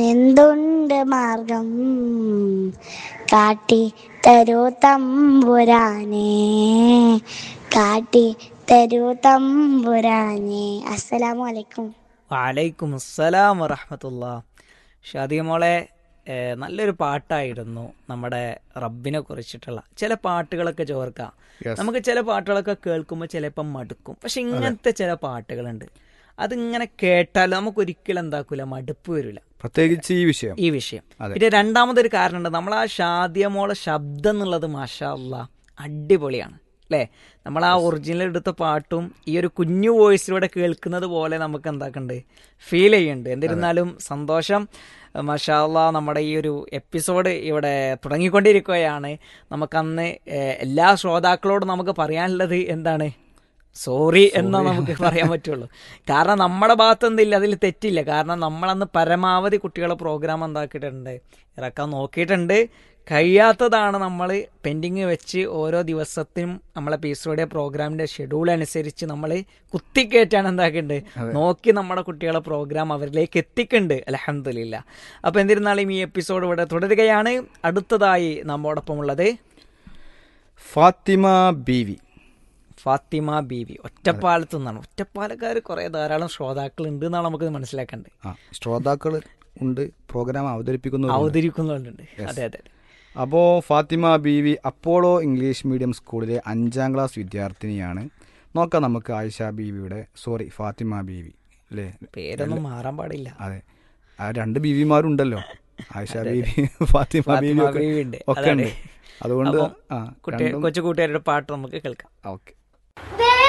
എന്തുണ്ട് മാർഗം കാട്ടി തരൂ തമ്പുരാനെ കാട്ടി തരൂ തമ്പുരാനെ അസ്സലാമു അലൈക്കും വലൈക്കും അസ്സലാം വറഹമത്തുള്ള ഷാദിയ മോളെ ഏഹ്, നല്ലൊരു പാട്ടായിരുന്നു നമ്മുടെ റബ്ബിനെ കുറിച്ചിട്ടുള്ള ചില പാട്ടുകളൊക്കെ ചോർക്കാം Yes. നമുക്ക് ചില പാട്ടുകളൊക്കെ കേൾക്കുമ്പോൾ ചിലപ്പം മടുക്കും പക്ഷെ ഇങ്ങനത്തെ ചില പാട്ടുകളുണ്ട് അതിങ്ങനെ കേട്ടാൽ നമുക്ക് ഒരിക്കലും എന്താക്കൂല മടുപ്പ് വരില്ല പ്രത്യേകിച്ച് ഈ വിഷയം ഈ വിഷയം അതെ. പിന്നെ രണ്ടാമതൊരു കാരണമുണ്ട് നമ്മൾ ആ ഷാദിയ മോളെ ശബ്ദം എന്നുള്ളത് മാഷാ അല്ലാ അടിപൊളിയാണ് അല്ലേ നമ്മൾ ആ ഒറിജിനൽ എടുത്ത പാട്ടും ഈ ഒരു കുഞ്ഞു വോയിസിലൂടെ കേൾക്കുന്നത് പോലെ നമുക്ക് എന്താക്കുന്നുണ്ട് ഫീൽ ചെയ്യുന്നുണ്ട് എന്നിരുന്നാലും സന്തോഷം മാഷാ അല്ലാ നമ്മുടെ ഈ ഒരു എപ്പിസോഡ് ഇവിടെ തുടങ്ങിക്കൊണ്ടിരിക്കുകയാണ് നമുക്കന്ന് ഏഹ്, എല്ലാ ശ്രോതാക്കളോടും നമുക്ക് പറയാനുള്ളത് എന്താണ് സോറി എന്ന് നമുക്ക് പറയാൻ പറ്റുള്ളൂ കാരണം നമ്മുടെ ഭാഗത്ത് എന്തില്ല അതിൽ തെറ്റില്ല കാരണം നമ്മളന്ന് പരമാവധി കുട്ടികളെ പ്രോഗ്രാം എന്താക്കിയിട്ടുണ്ട് ഇറക്കാൻ നോക്കിയിട്ടുണ്ട് കഴിയാത്തതാണ് നമ്മൾ പെൻഡിങ് വെച്ച് ഓരോ ദിവസത്തിനും നമ്മളെ പീസോടെ പ്രോഗ്രാമിന്റെ ഷെഡ്യൂൾ അനുസരിച്ച് നമ്മൾ കുത്തിക്കയറ്റാണ് എന്താക്കിയിട്ടുണ്ട് നോക്കി നമ്മുടെ കുട്ടികളെ പ്രോഗ്രാം അവരിലേക്ക് എത്തിക്കുന്നുണ്ട് അലഹമില്ല അപ്പൊ എന്നിരുന്നാലും ഈ എപ്പിസോഡ് ഇവിടെ തുടരുകയാണ് അടുത്തതായി നമ്മോടൊപ്പം ഉള്ളത് ഫാത്തിമ ബീവി ഫാത്തിമ ബീവി ഒറ്റപ്പാലത്ത് നിന്നാണ് ഒറ്റപ്പാലക്കാർ കുറെ ധാരാളം ശ്രോതാക്കൾ ഉണ്ട് എന്നാണ് നമുക്ക് മനസ്സിലാക്കേണ്ടത് ആ ശ്രോതാക്കൾ ഉണ്ട് പ്രോഗ്രാം അവതരിപ്പിക്കുന്നു അവതരിക്കുന്നുണ്ട് അതെ അതെ അപ്പോൾ Fathima Beevi Apollo English medium സ്കൂളിലെ അഞ്ചാം ക്ലാസ് വിദ്യാർത്ഥിനിയാണ് നോക്കാം നമുക്ക് ആയിഷ ബീവിയുടെ സോറി ഫാത്തിമ ബീവി അല്ലേ പേരൊന്നും മാറാൻ പാടില്ല അതെ ആ രണ്ട് ബീവിമാരുണ്ടല്ലോ ആയിഷ ബീവി ഫാത്തിമ ബീവി ഫാത്തിമ ഒക്കെ ബീവി ഉണ്ട്. ഒക്കെ ഉണ്ട് അതാണ്. അതുകൊണ്ട് അപ്പം ആ കുട്ടി കൊച്ചു കൂട്ടുകാരുടെ പാട്ട് നമുക്ക് കേൾക്കാം ഓക്കെ വേ